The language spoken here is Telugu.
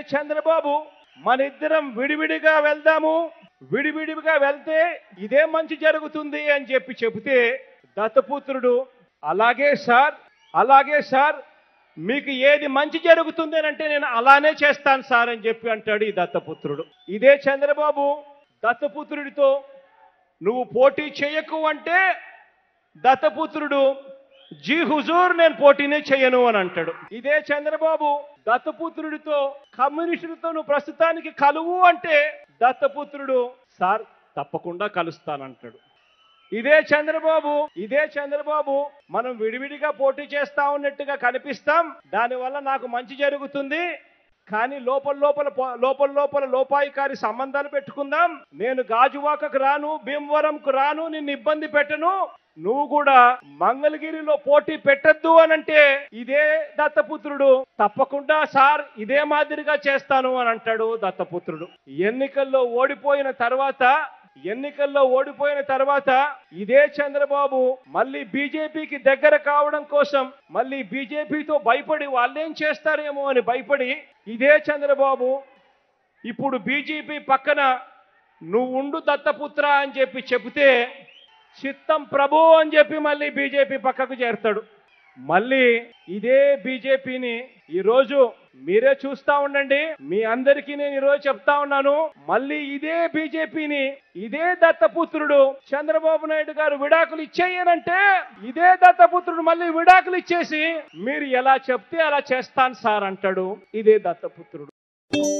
చంద్రబాబు మన ఇద్దరం విడివిడిగా వెళ్దాము విడివిడిగా వెళ్తే ఇదే మంచి జరుగుతుంది అని చెప్పి చెబితే దత్తపుత్రుడు అలాగే సార్ అలాగే సార్ మీకు ఏది మంచి జరుగుతుంది అని అంటే నేను అలానే చేస్తాను సార్ అని చెప్పి అంటాడు ఈ దత్తపుత్రుడు ఇదే చంద్రబాబు దత్తపుత్రుడితో నువ్వు పోటీ చేయకు అంటే దత్తపుత్రుడు జీ హుజూర్ నేను పోటీనే చేయను అని అంటాడు ఇదే చంద్రబాబు దత్తపుత్రుడితో కమ్యూనిస్టులతో నువ్వు ప్రస్తుతానికి కలువు అంటే దత్తపుత్రుడు సార్ తప్పకుండా కలుస్తానంటాడు ఇదే చంద్రబాబు ఇదే చంద్రబాబు మనం విడివిడిగా పోటీ చేస్తా ఉన్నట్టుగా కనిపిస్తాం దానివల్ల నాకు మంచి జరుగుతుంది కానీ లోపల లోపల పో- లోపల లోపల లోపాయికారి సంబంధాలు పెట్టుకుందాం నేను గాజువాకకు రాను భీమవరంకు రాను నిన్ను ఇబ్బంది పెట్టను నువ్వు కూడా మంగళగిరిలో పోటీ పెట్టద్దు అని అంటే ఇదే దత్తపుత్రుడు తప్పకుండా సార్ ఇదే మాదిరిగా చేస్తాను అని అంటాడు దత్తపుత్రుడు ఎన్నికల్లో ఓడిపోయిన తర్వాత ఎన్నికల్లో ఓడిపోయిన తర్వాత ఇదే చంద్రబాబు మళ్ళీ బీజేపీకి దగ్గర కావడం కోసం మళ్ళీ బీజేపీతో భయపడి వాళ్ళేం చేస్తారేమో అని భయపడి ఇదే చంద్రబాబు ఇప్పుడు బీజేపీ పక్కన నువ్వు ఉండు దత్తపుత్ర అని చెప్పి చెబితే చిత్తం ప్రభు అని చెప్పి మళ్ళీ బీజేపీ పక్కకు చేరుతాడు మళ్ళీ ఇదే బీజేపీని ఈరోజు మీరే చూస్తా ఉండండి మీ అందరికీ నేను ఈరోజు చెప్తా ఉన్నాను మళ్ళీ ఇదే బీజేపీని ఇదే దత్తపుత్రుడు చంద్రబాబు నాయుడు గారు విడాకులు ఇచ్చేయనంటే ఇదే దత్తపుత్రుడు మళ్ళీ విడాకులు ఇచ్చేసి మీరు ఎలా చెప్తే అలా చేస్తాను సార్ అంటాడు ఇదే దత్తపుత్రుడు